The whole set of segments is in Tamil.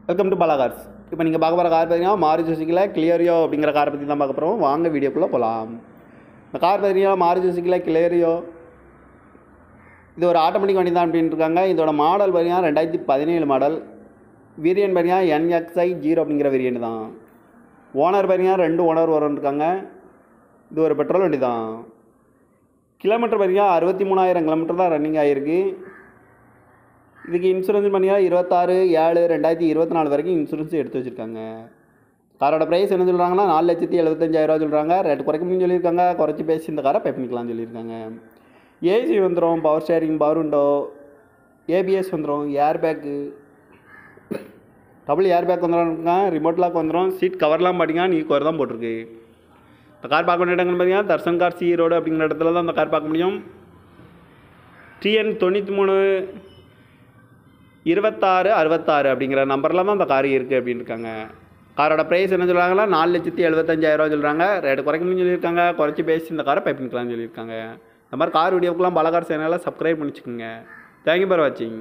வெல்கம் டு பாலா கார்ஸ் இப்போ நீங்கள் பார்க்க போகிற கார் பார்த்தீங்கன்னா மாருதி சுசுக்கியில் கிளியரியோ அப்படிங்கிற காரை பற்றி தான் பார்க்க போகிறோம் வாங்க வீடியோக்குள்ளே போகலாம் இந்த கார் பார்த்தீங்கன்னா மாருதி சுசுக்கியில் கிளியரியோ இது ஒரு ஆட்டோமேட்டிக் வண்டி தான் அப்படின்ட்டு இருக்காங்க இதோட மாடல் பார்த்தீங்கன்னா ரெண்டாயிரத்தி பதினேழு மாடல் வேரியன்ட் பார்த்தீங்கன்னா என்எக்ஸ்ஐ ஜீரோ அப்படிங்கிற வேரியன்ட் தான் ஓனர் பார்த்தீங்கன்னா ரெண்டு ஓனர் வரும் இருக்காங்க இது ஒரு பெட்ரோல் வண்டி தான் கிலோமீட்டர் பார்த்தீங்கன்னா அறுபத்தி மூணாயிரம் கிலோமீட்டர் தான் ரன்னிங் ஆகிருக்கு இதுக்கு இன்சூரன்ஸ் பார்த்தீங்கன்னா இருபத்தாறு ஏழு ரெண்டாயிரத்தி இருபத்தி நாலு வரைக்கும் இன்சூரன்ஸ் எடுத்து வச்சுருக்காங்க காரோட ப்ரைஸ் என்ன சொல்கிறாங்கன்னா நாலு லட்சத்தி எழுபத்தஞ்சாயிரரூவா சொல்கிறாங்க ரேட் குறைக்கணும்னு சொல்லியிருக்காங்க குறைச்சி பேசி இந்த காரை பே பண்ணிக்கலாம்னு சொல்லியிருக்காங்க ஏசி வந்துடும் power steering power window ABS வந்துடும் air bag double air bag வந்துடும் ரிமோட் லாக் வந்துடும் சீட் கவர்லாம் பார்த்தீங்கன்னா நீ கவர் தான் போட்டிருக்கு இந்த கார் பார்க்க வேண்டிய இடங்கள் பார்த்தீங்கன்னா தர்சன் கார் சி ரோடு அப்படிங்கிற இடத்துல தான் அந்த கார் பார்க்க முடியும் டிஎன் தொண்ணூற்றி மூணு இருபத்தாறு அறுபத்தாறு அப்படிங்கிற நம்பரில் தான் அந்த கார் இருக்குது அப்படின்னு இருக்காங்க காரோட ப்ரைஸ் என்ன சொல்கிறாங்கன்னா நாலு லட்சத்தி எழுபத்தஞ்சாயிரரூவா சொல்கிறாங்க ரேட்டு குறைக்கணும்னு சொல்லியிருக்காங்க குறைச்சி பேசி இந்த காரை பை பண்ணிக்கலாம்னு சொல்லியிருக்காங்க இந்த மாதிரி கார் வீடியோக்கெலாம் பல கார் சேனலில் சப்ஸ்கிரைப் பண்ணிச்சுக்கோங்க தேங்க்யூ ஃபார் வாட்சிங்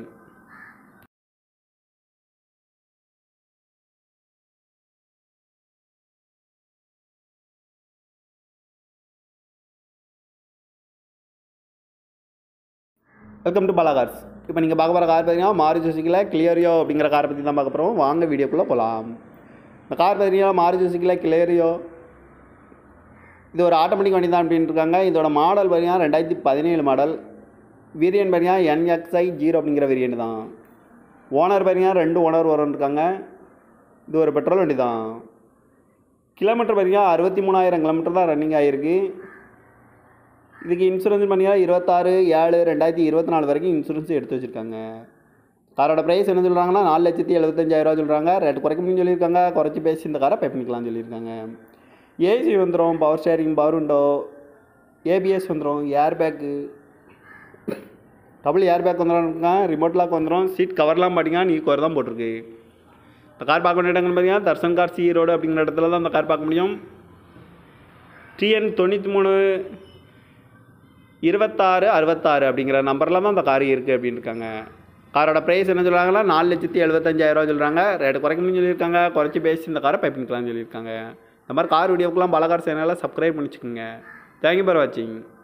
வெல்கம் டு பாலா கார்ஸ் இப்போ நீங்கள் பார்க்க போகிற கார் பார்த்தீங்கன்னா மாருதி சுசுக்கியில் கிளியரியோ அப்படிங்கிற காரை பற்றி தான் பார்க்க போகிறோம் வாங்க வீடியோக்குள்ளே போகலாம் இந்த கார் பார்த்தீங்கன்னா மாருதி சுசுக்கியில் கிளியரியோ இது ஒரு ஆட்டோமேட்டிக் வண்டி தான் அப்படின்ட்டு இருக்காங்க இதோட மாடல் பார்த்தீங்கன்னா ரெண்டாயிரத்தி பதினேழு மாடல் வேரியன்ட் பார்த்தீங்கன்னா என்எக்ஸ்ஐ ஜீரோ அப்படிங்கிற வேரியன்ட் தான் ஓனர் பார்த்தீங்கன்னா ரெண்டு ஓனர் வரும் இருக்காங்க இது ஒரு பெட்ரோல் வண்டி தான் கிலோமீட்டர் பார்த்தீங்கன்னா அறுபத்தி மூணாயிரம் கிலோமீட்டர் தான் ரன்னிங் ஆகிருக்கு இதுக்கு இன்சூரன்ஸ் பார்த்தீங்கன்னா இருபத்தாறு ஏழு ரெண்டாயிரத்தி இருபத்தி நாலு வரைக்கும் இன்சூரன்ஸ் எடுத்து வச்சுருக்காங்க காரோட ப்ரைஸ் என்ன சொல்கிறாங்கன்னா நாலு லட்சத்தி எழுபத்தஞ்சாயிரரூவா சொல்கிறாங்க ரேட் குறைக்கணும்னு சொல்லியிருக்காங்க குறைச்சி பேசி இந்த காரை பே பண்ணிக்கலாம்னு சொல்லியிருக்காங்க ஏசி வந்துடும் power steering power window ABS வந்துடும் air bag double air bag வந்துடும் ரிமோட் லாக் வந்துடும் சீட் கவர்லாம் பார்த்தீங்கன்னா நீ கவர் தான் போட்டிருக்கு இந்த கார் பார்க்க வேண்டிய இடங்கள் பார்த்தீங்கன்னா தர்சன் கார் சி ரோடு அப்படிங்கிற இடத்துல தான் அந்த கார் பார்க்க முடியும் டிஎன் தொண்ணூற்றி மூணு இருபத்தாறு அறுபத்தாறு அப்படிங்கிற நம்பரில் தான் அந்த கார் இருக்குது அப்படின்னு இருக்காங்க காரோட ப்ரைஸ் என்ன சொல்கிறாங்கன்னா நாலு லட்சத்தி எழுபத்தஞ்சாயிரரூவா சொல்கிறாங்க ரேட்டு குறைக்கணும்னு சொல்லியிருக்காங்க குறைச்சி பேசி இந்த காரை பை பண்ணிக்கலாம்னு சொல்லியிருக்காங்க இந்த மாதிரி கார் வீடியோக்கெலாம் பல கார் சேனலில் சப்ஸ்கிரைப் பண்ணிச்சுக்கோங்க தேங்க்யூ ஃபார் வாட்சிங்